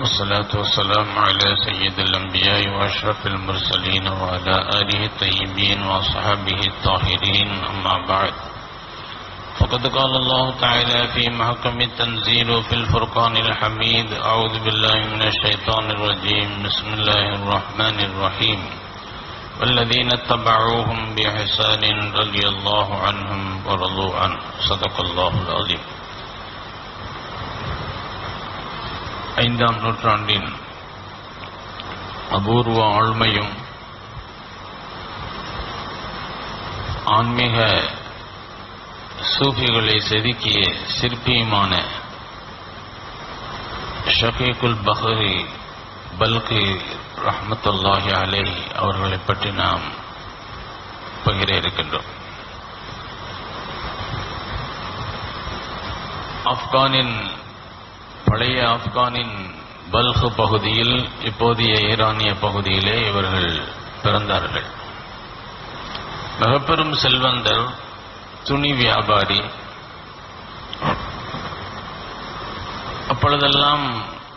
والصلاة والسلام على سيد الأنبياء وأشرف المرسلين وعلى آله الطيبين وأصحابه الطاهرين أما بعد فقد قال الله تعالى في محكم التنزيل في الفرقان الحميد أعوذ بالله من الشيطان الرجيم بسم الله الرحمن الرحيم والذين اتبعوهم بإحسان رضي الله عنهم ورضوا عنه صدق الله العظيم ஐந்தாம் நூற்றாண்டின் அபூர்வ ஆழ்மையும் ஆன்மீக சூஃபிகளை செதுக்கிய சிற்பியுமான ஷஃபீகுல் பஹரி பல்கி ரஹமத்துல்லாஹி அலை அவர்களை பற்றி நாம் பகிர இருக்கின்றோம் ஆப்கானின் பழைய ஆப்கானின் பல்க் பகுதியில் இப்போதைய ஈரானிய பகுதியிலே இவர்கள் பிறந்தார்கள் மிகப்பெரும் செல்வந்தர் துணி வியாபாரி அப்பொழுதெல்லாம்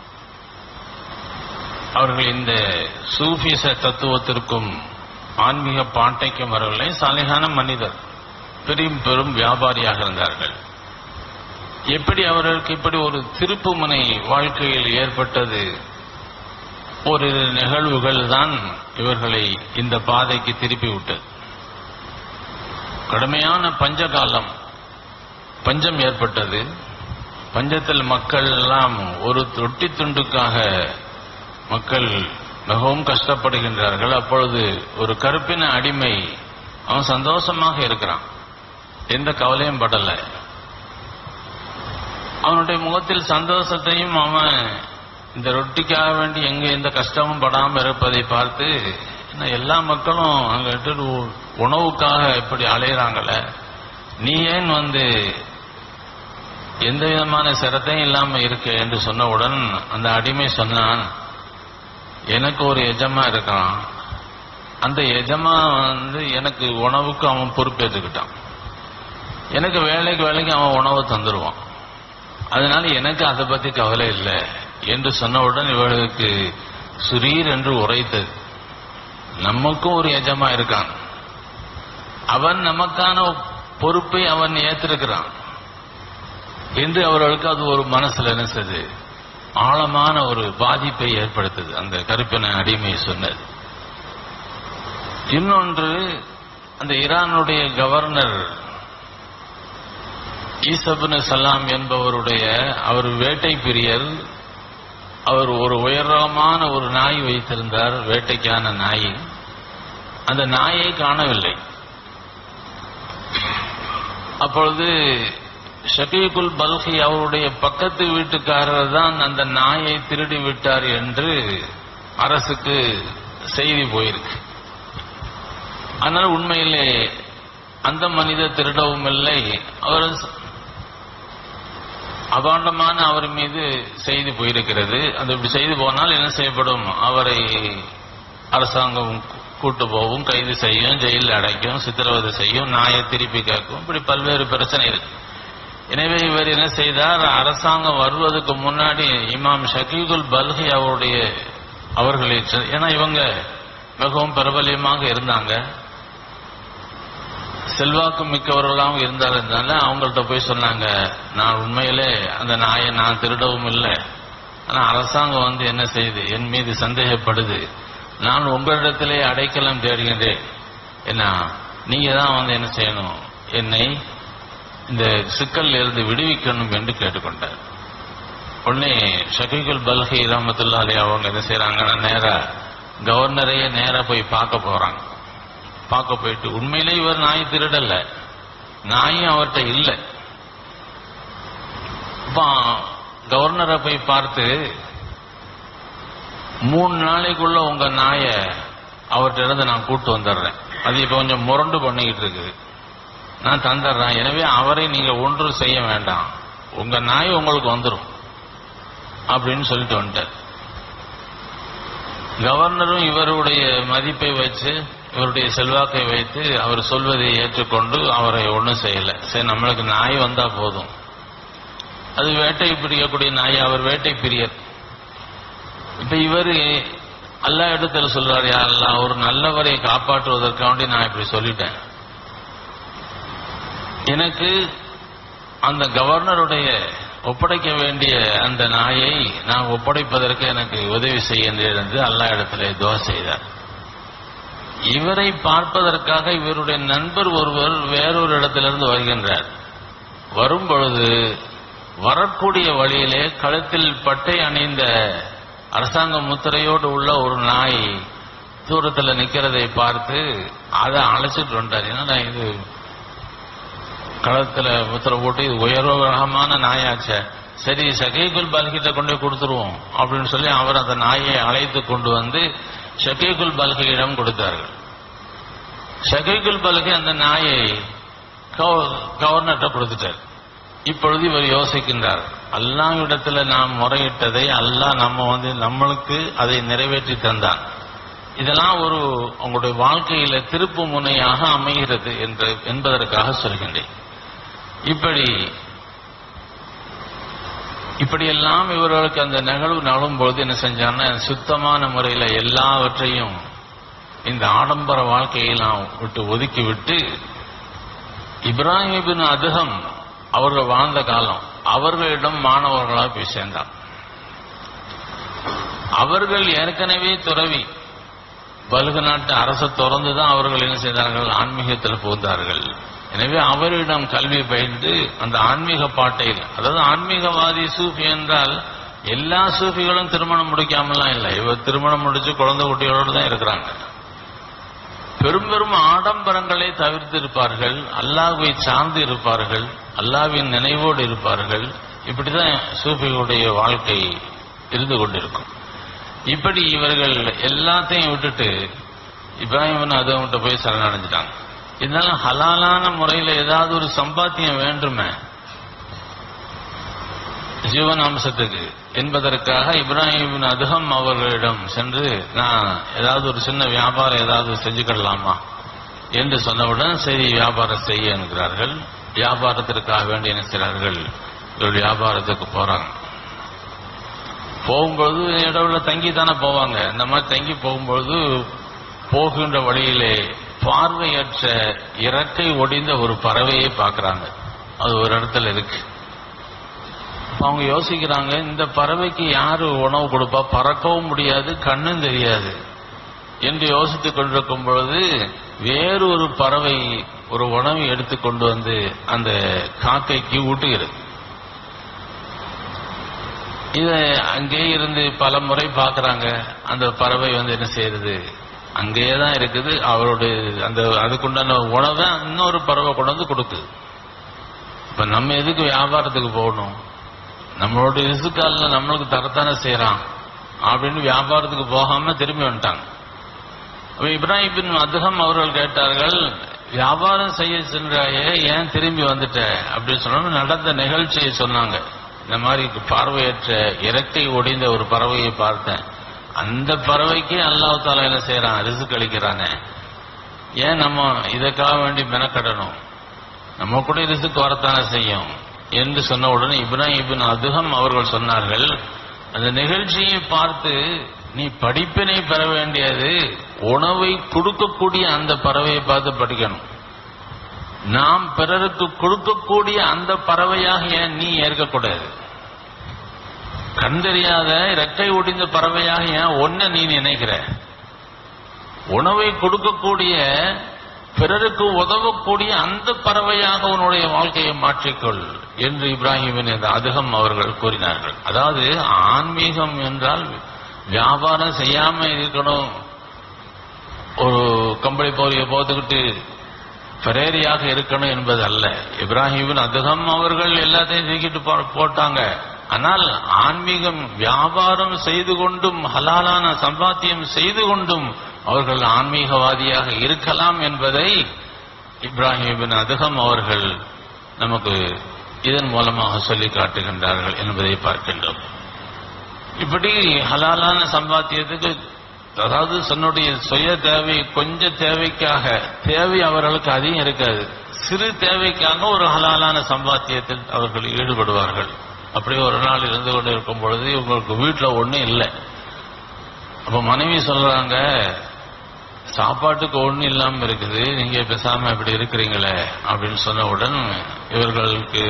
அவர்கள் இந்த சூஃபிச தத்துவத்திற்கும் ஆன்மீக பாட்டைக்கும் வரவில்லை சாலையான மனிதர் பெரும் பெரும் வியாபாரியாக இருந்தார்கள் எப்படி அவர்களுக்கு இப்படி ஒரு திருப்புமுனை வாழ்க்கையில் ஏற்பட்டது ஒரு நிகழ்வுகள் தான் இவர்களை இந்த பாதைக்கு திருப்பி விட்டது கடுமையான பஞ்ச காலம் பஞ்சம் ஏற்பட்டது பஞ்சத்தில் மக்கள் எல்லாம் ஒரு தொட்டி துண்டுக்காக மக்கள் மிகவும் கஷ்டப்படுகின்றார்கள் அப்பொழுது ஒரு கருப்பின அடிமை அவன் சந்தோஷமாக இருக்கிறான் எந்த கவலையும் படலை அவனுடைய முகத்தில் சந்தோஷத்தையும் அவன் இந்த ரொட்டிக்காக வேண்டி எங்க எந்த கஷ்டமும் படாம இருப்பதை பார்த்து எல்லா மக்களும் அங்கிட்டு உணவுக்காக இப்படி அலையிறாங்கள நீ ஏன் வந்து எந்த விதமான சிரத்தையும் இல்லாம இருக்க என்று சொன்னவுடன் அந்த அடிமை சொன்னான் எனக்கு ஒரு எஜமா இருக்கான் அந்த எஜமா வந்து எனக்கு உணவுக்கு அவன் பொறுப்பேற்றுக்கிட்டான் எனக்கு வேலைக்கு வேலைக்கு அவன் உணவு தந்துடுவான் அதனால எனக்கு அதை பத்தி கவலை இல்லை என்று சொன்னவுடன் இவர்களுக்கு சுரீர் என்று உரைத்தது நமக்கும் ஒரு எஜமா இருக்கான் அவன் நமக்கான பொறுப்பை அவன் ஏற்றிருக்கிறான் என்று அவர்களுக்கு அது ஒரு மனசுல நினைச்சது ஆழமான ஒரு பாதிப்பை ஏற்படுத்தது அந்த கருப்பின அடிமை சொன்னது இன்னொன்று அந்த ஈரானுடைய கவர்னர் ஈசப்னு சலாம் என்பவருடைய அவர் வேட்டை பிரியர் அவர் ஒரு உயரமான ஒரு நாய் வைத்திருந்தார் வேட்டைக்கான நாய் அந்த நாயை காணவில்லை அப்பொழுது ஷபீகுல் பல்கி அவருடைய பக்கத்து வீட்டுக்காரர் தான் அந்த நாயை திருடி விட்டார் என்று அரசுக்கு செய்தி போயிருக்கு ஆனால் உண்மையிலே அந்த மனித திருடவும் இல்லை அவர் அபாண்டமான அவர் மீது செய்தி போயிருக்கிறது அது இப்படி செய்து போனால் என்ன செய்யப்படும் அவரை அரசாங்கம் கூட்டு போகும் கைது செய்யும் ஜெயிலில் அடைக்கும் சித்திரவதை செய்யும் நாயை திருப்பி கேட்கும் இப்படி பல்வேறு பிரச்சனை இருக்கு எனவே இவர் என்ன செய்தார் அரசாங்கம் வருவதற்கு முன்னாடி இமாம் ஷகீகுல் பல்கி அவருடைய அவர்களை ஏன்னா இவங்க மிகவும் பிரபலியமாக இருந்தாங்க செல்வாக்கு மிக்கவர்களாகவும் இருந்தாருனால அவங்கள்ட்ட போய் சொன்னாங்க நான் உண்மையிலே அந்த நாயை நான் திருடவும் இல்லை ஆனா அரசாங்கம் வந்து என்ன செய்யுது என் மீது சந்தேகப்படுது நான் உங்களிடத்திலே அடைக்கலம் தேடுகின்றேன் என்ன நீங்க தான் வந்து என்ன செய்யணும் என்னை இந்த சிக்கல்ல இருந்து விடுவிக்கணும் என்று கேட்டுக்கொண்டார் உடனே ஷபீகுல் பல்கி ரஹமத்துல்லா அலி அவங்க என்ன செய்யறாங்கன்னா நேரா கவர்னரையே நேரா போய் பார்க்க போறாங்க பார்க்க போயிட்டு உண்மையிலே இவர் நாய் திருடல நாயும் அவர்கிட்ட இல்லை கவர்னரை போய் பார்த்து மூணு நாளைக்குள்ள உங்க நாய அவர்கிட்ட இருந்து நான் கூட்டு வந்துடுறேன் அது இப்ப கொஞ்சம் முரண்டு பண்ணிக்கிட்டு இருக்குது நான் தந்துடுறேன் எனவே அவரை நீங்க ஒன்றும் செய்ய வேண்டாம் உங்க நாய் உங்களுக்கு வந்துடும் அப்படின்னு சொல்லிட்டு வந்துட்டார் கவர்னரும் இவருடைய மதிப்பை வச்சு இவருடைய செல்வாக்கை வைத்து அவர் சொல்வதை ஏற்றுக்கொண்டு அவரை ஒன்றும் செய்யல சரி நம்மளுக்கு நாய் வந்தா போதும் அது வேட்டை பிடிக்கக்கூடிய நாய் அவர் வேட்டை பிரியர் இப்ப இவரு அல்லா இடத்துல சொல்றாரு யா அல்லாஹ் ஒரு நல்லவரை காப்பாற்றுவதற்காண்டி நான் இப்படி சொல்லிட்டேன் எனக்கு அந்த கவர்னருடைய ஒப்படைக்க வேண்டிய அந்த நாயை நான் ஒப்படைப்பதற்கு எனக்கு உதவி செய்ய என்று அல்லா இடத்துல துவா செய்தார் இவரை பார்ப்பதற்காக இவருடைய நண்பர் ஒருவர் வேறொரு இடத்திலிருந்து வருகின்றார் வரும் பொழுது வரக்கூடிய வழியிலே கழுத்தில் பட்டை அணிந்த அரசாங்க முத்திரையோடு உள்ள ஒரு நாய் தூரத்துல நிக்கிறதை பார்த்து அதை அழைச்சிட்டு வந்தார் என்னடா இது களத்துல முத்திரை போட்டு இது உயர்வகமான நாயாச்சே சரி சகைகுல் பல்கிட்ட கொண்டு போய் கொடுத்துருவோம் அப்படின்னு சொல்லி அவர் அந்த நாயை அழைத்து கொண்டு வந்து ஷகீகுல் பல்கையிடம் கொடுத்தார்கள் ஷகீகுல் பல்கை அந்த நாயை கவர்னர்கிட்ட கொடுத்துட்டார் இப்பொழுது இவர் யோசிக்கின்றார் அல்லாவிடத்துல நாம் முறையிட்டதை அல்லாஹ் நம்ம வந்து நம்மளுக்கு அதை நிறைவேற்றி தந்தான் இதெல்லாம் ஒரு உங்களுடைய வாழ்க்கையில திருப்பு முனையாக அமைகிறது என்று என்பதற்காக சொல்கின்றேன் இப்படி இப்படியெல்லாம் இவர்களுக்கு அந்த நிகழ்வு நழும் பொழுது என்ன செஞ்சாங்கன்னா சுத்தமான முறையில எல்லாவற்றையும் இந்த ஆடம்பர வாழ்க்கையெல்லாம் விட்டு ஒதுக்கி விட்டு இப்ராஹிம் அதுகம் அவர்கள் வாழ்ந்த காலம் அவர்களிடம் மாணவர்களாக போய் சேர்ந்தார் அவர்கள் ஏற்கனவே துறவி பல்கு நாட்டு அரசு தொடர்ந்து தான் அவர்கள் என்ன செய்தார்கள் ஆன்மீகத்தில் புகுந்தார்கள் எனவே அவரிடம் கல்வி பயின்று அந்த ஆன்மீக பாட்டையில் அதாவது ஆன்மீகவாதி சூஃபி என்றால் எல்லா சூஃபிகளும் திருமணம் முடிக்காமலாம் இல்லை இவர் திருமணம் முடிச்சு குழந்தை குட்டிகளோடு தான் இருக்கிறாங்க பெரும் பெரும் ஆடம்பரங்களை தவிர்த்து இருப்பார்கள் அல்லாஹ்வை சார்ந்து இருப்பார்கள் அல்லாஹ்வின் நினைவோடு இருப்பார்கள் இப்படிதான் சூஃபிகளுடைய வாழ்க்கை இருந்து கொண்டிருக்கும் இப்படி இவர்கள் எல்லாத்தையும் விட்டுட்டு இப்ராஹிம் அதவங்கிட்ட போய் சரணடைஞ்சிட்டாங்க இருந்தாலும் ஹலாலான முறையில் ஏதாவது ஒரு சம்பாத்தியம் வேண்டுமே ஜீவன் அம்சத்துக்கு என்பதற்காக இப்ராஹிம் அதுகம் அவர்களிடம் சென்று நான் ஏதாவது ஒரு சின்ன வியாபாரம் ஏதாவது செஞ்சுக்கிடலாமா என்று சொன்னவுடன் சரி வியாபாரம் செய்ய என்கிறார்கள் வியாபாரத்திற்காக வேண்டி என்ன செய்கிறார்கள் இவர்கள் வியாபாரத்துக்கு போறாங்க போகும்பொழுது இடவுல தங்கி தானே போவாங்க இந்த மாதிரி தங்கி போகும்பொழுது போகின்ற வழியிலே பார்வையற்ற இறக்கை ஒடிந்த ஒரு பறவையை பார்க்கறாங்க அது ஒரு இடத்துல இருக்கு அப்ப அவங்க யோசிக்கிறாங்க இந்த பறவைக்கு யாரு உணவு கொடுப்பா பறக்கவும் முடியாது கண்ணும் தெரியாது என்று யோசித்துக் கொண்டிருக்கும் பொழுது வேறு ஒரு பறவை ஒரு உணவை எடுத்து கொண்டு வந்து அந்த காக்கைக்கு ஊட்டுகிறது இத அங்கே இருந்து பல முறை பார்க்கறாங்க அந்த பறவை வந்து என்ன செய்யறது அங்கேயே தான் இருக்குது அவருடைய அந்த அதுக்குண்டான உணவை இன்னொரு பறவை கொண்டு வந்து கொடுக்குது இப்ப நம்ம எதுக்கு வியாபாரத்துக்கு போகணும் நம்மளோட ரிசுக்காலில் நம்மளுக்கு தரத்தானே செய்யறான் அப்படின்னு வியாபாரத்துக்கு போகாம திரும்பி வந்துட்டாங்க அப்ப இப்ராஹிம் பின் அதுகம் அவர்கள் கேட்டார்கள் வியாபாரம் செய்ய சென்றாயே ஏன் திரும்பி வந்துட்ட அப்படின்னு சொன்னா நடந்த நிகழ்ச்சியை சொன்னாங்க இந்த மாதிரி பார்வையற்ற இறக்கை ஒடிந்த ஒரு பறவையை பார்த்தேன் அந்த பறவைக்கு அல்லாஹ் தாலா என்ன செய்யறான் ரிசுக் அளிக்கிறானே ஏன் நம்ம இதற்காக வேண்டி மெனக்கடணும் நம்ம கூட ரிசுக் வரத்தானே செய்யும் என்று சொன்ன உடனே இப்ராஹிம் இபின் அதுகம் அவர்கள் சொன்னார்கள் அந்த நிகழ்ச்சியை பார்த்து நீ படிப்பினை பெற வேண்டியது உணவை கொடுக்கக்கூடிய அந்த பறவையை பார்த்து படிக்கணும் நாம் பிறருக்கு கொடுக்கக்கூடிய அந்த பறவையாக ஏன் நீ ஏற்கக்கூடாது கண் தெரியாத இறக்கை ஒடிந்த பறவையாக ஏன் ஒன்ன நீ நினைக்கிற உணவை கொடுக்கக்கூடிய பிறருக்கு உதவக்கூடிய அந்த பறவையாக உன்னுடைய வாழ்க்கையை மாற்றிக்கொள் என்று இப்ராஹிமின் இந்த அதுகம் அவர்கள் கூறினார்கள் அதாவது ஆன்மீகம் என்றால் வியாபாரம் செய்யாம இருக்கணும் ஒரு கம்பளி போரிய போத்துக்கிட்டு பிரேரியாக இருக்கணும் என்பது அல்ல இப்ராஹிமின் அதுகம் அவர்கள் எல்லாத்தையும் தூக்கிட்டு போ- போட்டாங்க ஆனால் ஆன்மீகம் வியாபாரம் செய்து கொண்டும் ஹலாலான சம்பாத்தியம் செய்து கொண்டும் அவர்கள் ஆன்மீகவாதியாக இருக்கலாம் என்பதை இப்ராஹிம் பின் அதுகம் அவர்கள் நமக்கு இதன் மூலமாக சொல்லி காட்டுகின்றார்கள் என்பதை பார்க்கின்றோம் இப்படி ஹலாலான சம்பாத்தியத்துக்கு அதாவது தன்னுடைய சுய தேவை கொஞ்ச தேவைக்காக தேவை அவர்களுக்கு அதிகம் இருக்காது சிறு தேவைக்காக ஒரு ஹலாலான சம்பாத்தியத்தில் அவர்கள் ஈடுபடுவார்கள் அப்படியே ஒரு நாள் இருந்து கொண்டு இருக்கும் பொழுது இவங்களுக்கு வீட்டில் ஒன்றும் இல்லை அப்ப மனைவி சொல்றாங்க சாப்பாட்டுக்கு ஒண்ணு இல்லாம இருக்குது நீங்க பேசாம இப்படி இருக்கிறீங்களே அப்படின்னு சொன்னவுடன் இவர்களுக்கு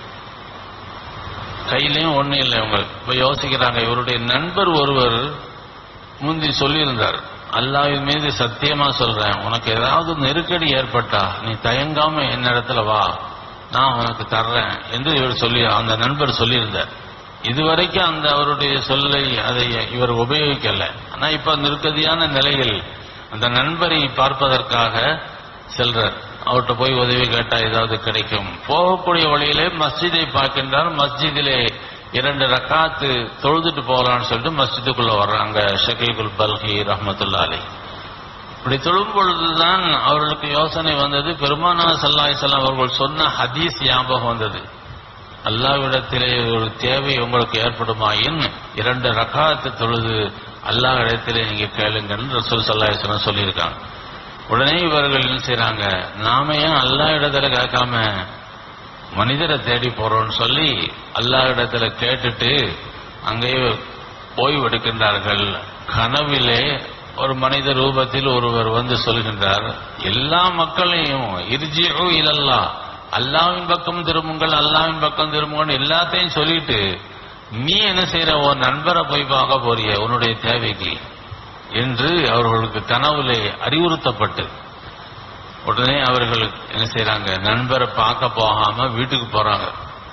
கையிலயும் ஒண்ணு இல்லை இவங்க இப்ப யோசிக்கிறாங்க இவருடைய நண்பர் ஒருவர் முந்தி சொல்லியிருந்தார் அல்லாஹ்வின் மீது சத்தியமா சொல்றேன் உனக்கு ஏதாவது நெருக்கடி ஏற்பட்டா நீ தயங்காம என்னிடத்துல வா நான் உனக்கு தர்றேன் என்று இவர் சொல்லி அந்த நண்பர் சொல்லியிருந்தார் இதுவரைக்கும் அந்த அவருடைய சொல்லை அதை இவர் உபயோகிக்கல ஆனா இப்ப நிற்கதியான நிலையில் அந்த நண்பரை பார்ப்பதற்காக செல்றார் அவர்கிட்ட போய் உதவி கேட்டா ஏதாவது கிடைக்கும் போகக்கூடிய வழியிலே மஸ்ஜிதை பார்க்கின்றார் மஸ்ஜிதிலே இரண்டு ரக்காத்து தொழுதுட்டு போகலாம்னு சொல்லிட்டு மஸ்ஜிதுக்குள்ள வர்றாங்க ஷகீகுல் பல்கி ரஹமத்துல்லா அலி இப்படி தொழும் பொழுதுதான் அவர்களுக்கு யோசனை வந்தது பெருமானா சல்லாஹிசல்லாம் அவர்கள் சொன்ன ஹதீஸ் ஞாபகம் வந்தது அல்லாவிடத்திலே ஒரு தேவை உங்களுக்கு ஏற்படுமாயின் இரண்டு ரக்காத்து தொழுது அல்லாஹ் இடத்திலே நீங்க கேளுங்கன்னு ரசூல் சல்லாஹிஸ்லாம் சொல்லியிருக்காங்க உடனே இவர்கள் என்ன செய்றாங்க நாம ஏன் அல்லாஹ் இடத்துல கேட்காம மனிதரை தேடி போறோம்னு சொல்லி அல்லாஹ் இடத்துல கேட்டுட்டு அங்கேயே ஓய்வு எடுக்கின்றார்கள் கனவிலே ஒரு மனித ரூபத்தில் ஒருவர் வந்து சொல்கின்றார் எல்லா மக்களையும் இர்ஜிஉ இலல்லா அல்லாவின் பக்கம் திரும்புங்கள் அல்லாவின் பக்கம் திரும்புங்கள் எல்லாத்தையும் சொல்லிட்டு நீ என்ன செய்யற உன் நண்பரை போய் பார்க்க போறிய உன்னுடைய தேவைக்கு என்று அவர்களுக்கு கனவுலே அறிவுறுத்தப்பட்டு உடனே அவர்கள் என்ன செய்றாங்க நண்பரை பார்க்க போகாம வீட்டுக்கு போறாங்க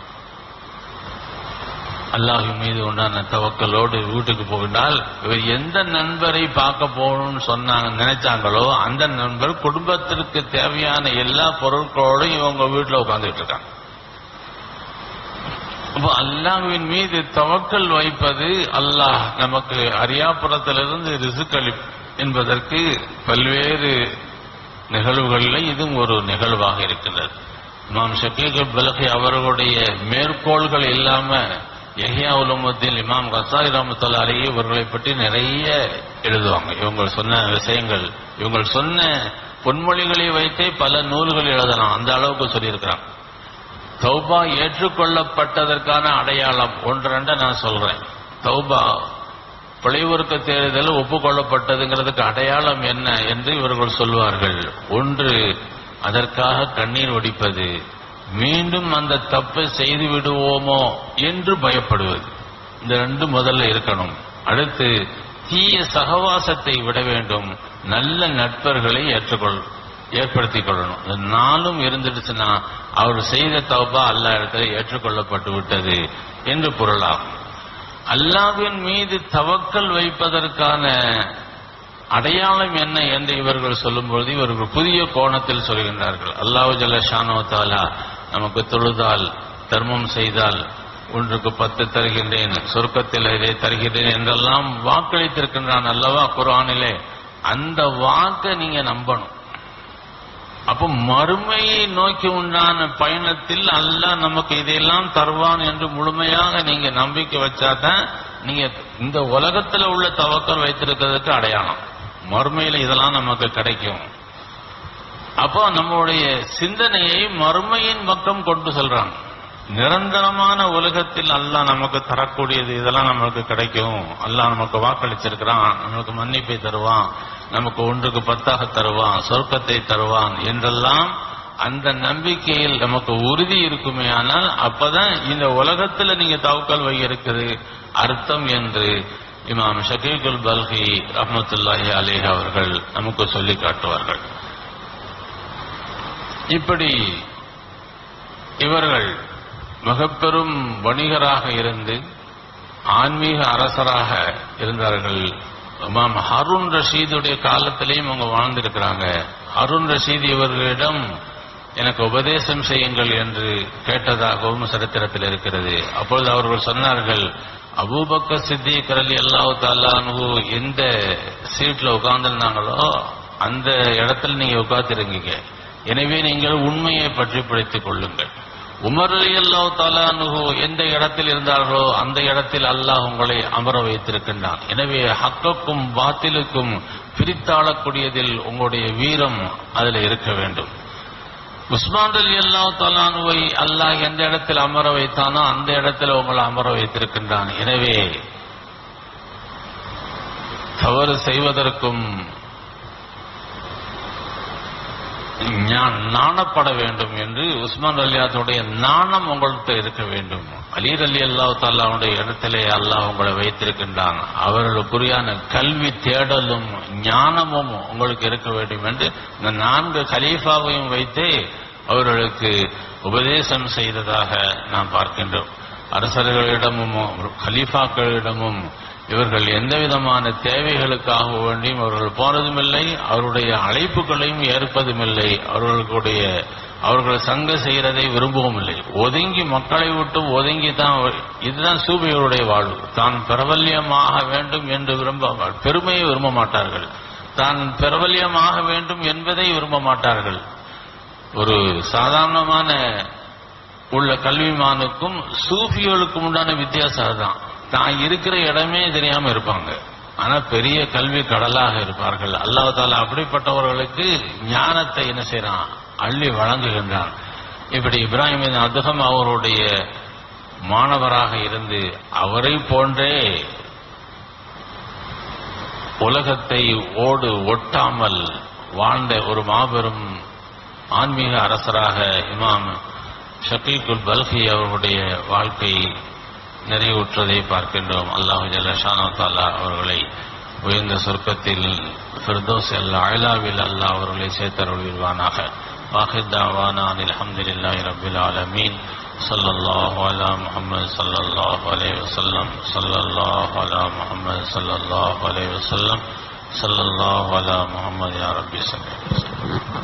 அல்லாஹ் மீது உண்டான தவக்கலோடு வீட்டுக்கு போகின்றால் இவர் எந்த நண்பரை பார்க்க போகணும்னு சொன்னாங்க நினைச்சாங்களோ அந்த நண்பர் குடும்பத்திற்கு தேவையான எல்லா பொருட்களோடும் இவங்க வீட்டுல உட்கார்ந்துட்டு இருக்காங்க அப்போ அல்லாஹ்வின் மீது தவக்கல் வைப்பது அல்லாஹ் நமக்கு அரியாபுரத்திலிருந்து ரிசுக்களி என்பதற்கு பல்வேறு நிகழ்வுகளில் இதுவும் ஒரு நிகழ்வாக இருக்கின்றது இமாம் ஷக்கீக் பலகி அவர்களுடைய மேற்கோள்கள் இல்லாம யஹியா உலமத்தில் இமாம் கசாரி ரஹமத்துல்லா அலைஹி இவர்களை பற்றி நிறைய எழுதுவாங்க இவங்க சொன்ன விஷயங்கள் இவங்க சொன்ன பொன்மொழிகளை வைத்தே பல நூல்கள் எழுதலாம் அந்த அளவுக்கு சொல்லியிருக்கிறாங்க தௌபா ஏற்றுக்கொள்ளப்பட்டதற்கான அடையாளம் ஒன்று ரெண்ட நான் சொல்றேன் தௌபா பிழைவர்க்க தேர்தல் ஒப்புக்கொள்ளப்பட்டதுங்கிறதுக்கு அடையாளம் என்ன என்று இவர்கள் சொல்வார்கள் ஒன்று அதற்காக கண்ணீர் வடிப்பது மீண்டும் அந்த தப்பை செய்து விடுவோமோ என்று பயப்படுவது இந்த ரெண்டு முதல்ல இருக்கணும் அடுத்து தீய சகவாசத்தை விட வேண்டும் நல்ல நட்பர்களை ஏற்றுக்கொள் ஏற்படுத்திக் கொள்ளணும் இந்த நாளும் இருந்துடுச்சுன்னா அவர் செய்த தௌபா அல்லா இடத்துல ஏற்றுக்கொள்ளப்பட்டு விட்டது என்று பொருளாகும் அல்லாவின் மீது தவக்கல் வைப்பதற்கான அடையாளம் என்ன என்று இவர்கள் சொல்லும்பொழுது இவர்கள் புதிய கோணத்தில் சொல்கின்றார்கள் அல்லாஹு ஜல்ல ஷானோ தாலா நமக்கு தொழுதால் தர்மம் செய்தால் ஒன்றுக்கு பத்து தருகின்றேன் சொர்க்கத்தில் இதை தருகின்றேன் என்றெல்லாம் வாக்களித்திருக்கின்றான் அல்லவா குரானிலே அந்த வாக்கை நீங்க நம்பணும் அப்போ மறுமையை நோக்கி உண்டான பயணத்தில் அல்லாஹ் நமக்கு இதையெல்லாம் தருவான் என்று முழுமையாக நீங்க நம்பிக்கை வச்சாதான் நீங்க இந்த உலகத்துல உள்ள தவக்கல் வைத்திருக்கிறதுக்கு அடையாளம் மறுமையில இதெல்லாம் நமக்கு கிடைக்கும் அப்போ நம்முடைய சிந்தனையை மறுமையின் பக்கம் கொண்டு செல்றாங்க நிரந்தரமான உலகத்தில் அல்லாஹ் நமக்கு தரக்கூடியது இதெல்லாம் நமக்கு கிடைக்கும் அல்லாஹ் நமக்கு வாக்களிச்சிருக்கிறான் நமக்கு மன்னிப்பை தருவான் நமக்கு ஒன்றுக்கு பத்தாக தருவான் சொர்க்கத்தை தருவான் என்றெல்லாம் அந்த நம்பிக்கையில் நமக்கு உறுதி இருக்குமே ஆனால் அப்பதான் இந்த உலகத்துல நீங்க தவக்கல் வை இருக்குது அர்த்தம் என்று இமாம் ஷகீகுல் பல்கி ரஹமத்துல்லாஹி அலேஹ் அவர்கள் நமக்கு சொல்லி காட்டுவார்கள் இப்படி இவர்கள் மிகப்பெரும் வணிகராக இருந்து ஆன்மீக அரசராக இருந்தார்கள் இமாம் ஹருண் ரஷீதுடைய காலத்திலையும் அவங்க வாழ்ந்திருக்கிறாங்க ஹருண் ரஷீத் இவர்களிடம் எனக்கு உபதேசம் செய்யுங்கள் என்று கேட்டதாகவும் சரித்திரத்தில் இருக்கிறது அப்பொழுது அவர்கள் சொன்னார்கள் அபூபக்க சித்திக் அலி அல்லாஹு தாலானு எந்த சீட்ல உட்கார்ந்திருந்தாங்களோ அந்த இடத்துல நீங்க உட்கார்த்திருங்கீங்க எனவே நீங்கள் உண்மையை பற்றி பிடித்துக் கொள்ளுங்கள் உமர் அலி அல்லாஹ் தாலானுகு எந்த இடத்தில் இருந்தார்களோ அந்த இடத்தில் அல்லாஹ் உங்களை அமர வைத்திருக்கின்றான் எனவே ஹக்கக்கும் பாத்திலுக்கும் பிரித்தாளக்கூடியதில் உங்களுடைய வீரம் அதில் இருக்க வேண்டும் உஸ்மான் அலி அல்லாஹ் தாலானுவை அல்லாஹ் எந்த இடத்தில் அமர வைத்தானோ அந்த இடத்துல உங்களை அமர வைத்திருக்கின்றான் எனவே தவறு செய்வதற்கும் ஞா- நாணப்பட வேண்டும் என்று உஸ்மான் அலியாத்துடைய நாணம் உங்கள்கிட்ட இருக்க வேண்டும் அலீர் அலி அல்லாஹ் தாலாவுடைய இடத்திலே அல்லாஹ் உங்களை வைத்திருக்கின்றான் அவர்களுக்குரியான கல்வி தேடலும் ஞானமும் உங்களுக்கு இருக்க வேண்டும் என்று இந்த நான்கு கலீஃபாவையும் வைத்தே அவர்களுக்கு உபதேசம் செய்ததாக நாம் பார்க்கின்றோம் அரசர்களிடமும் கலீஃபாக்களிடமும் இவர்கள் எந்த விதமான தேவைகளுக்காக வேண்டியும் அவர்கள் போனதுமில்லை அவருடைய அழைப்புகளையும் ஏற்பதுமில்லை அவர்களுடைய அவர்கள் சங்க செய்யறதை விரும்பவும் இல்லை ஒதுங்கி மக்களை விட்டு ஒதுங்கி தான் இதுதான் சூபியருடைய வாழ்வு தான் பிரபல்யமாக வேண்டும் என்று விரும்ப பெருமையை விரும்ப மாட்டார்கள் தான் பிரபல்யமாக வேண்டும் என்பதை விரும்ப மாட்டார்கள் ஒரு சாதாரணமான உள்ள கல்விமானுக்கும் சூஃபிகளுக்கும் உண்டான வித்தியாசம் அதுதான் தான் இருக்கிற இடமே தெரியாம இருப்பாங்க ஆனா பெரிய கல்வி கடலாக இருப்பார்கள் அல்லாஹ் தாலா அப்படிப்பட்டவர்களுக்கு ஞானத்தை என்ன செய்யறான் அள்ளி வழங்குகின்றான் இப்படி இப்ராஹிம் பின் அதுகம் அவருடைய மாணவராக இருந்து அவரை போன்றே உலகத்தை ஓடு ஒட்டாமல் வாழ்ந்த ஒரு மாபெரும் ஆன்மீக அரசராக இமாம் ஷபீகுல் பல்கி அவர்களுடைய வாழ்க்கை நிறைவுற்றதை பார்க்கின்றோம் அல்லாஹு ஜல்லஷானோ தாலா அவர்களை உயர்ந்த சொர்க்கத்தில் ஃபிர்தோஸ் அல் அயலாவில் அல்லாஹ் அவர்களை சேர்த்தருள்வானாக வாஹித்தாவானா அல்ஹம்துலில்லாஹி ரப்பில் ஆலமீன் صلى الله على محمد صلى الله عليه وسلم صلى الله على محمد صلى الله عليه وسلم صلى الله على محمد يا ربي صلى الله عليه وسلم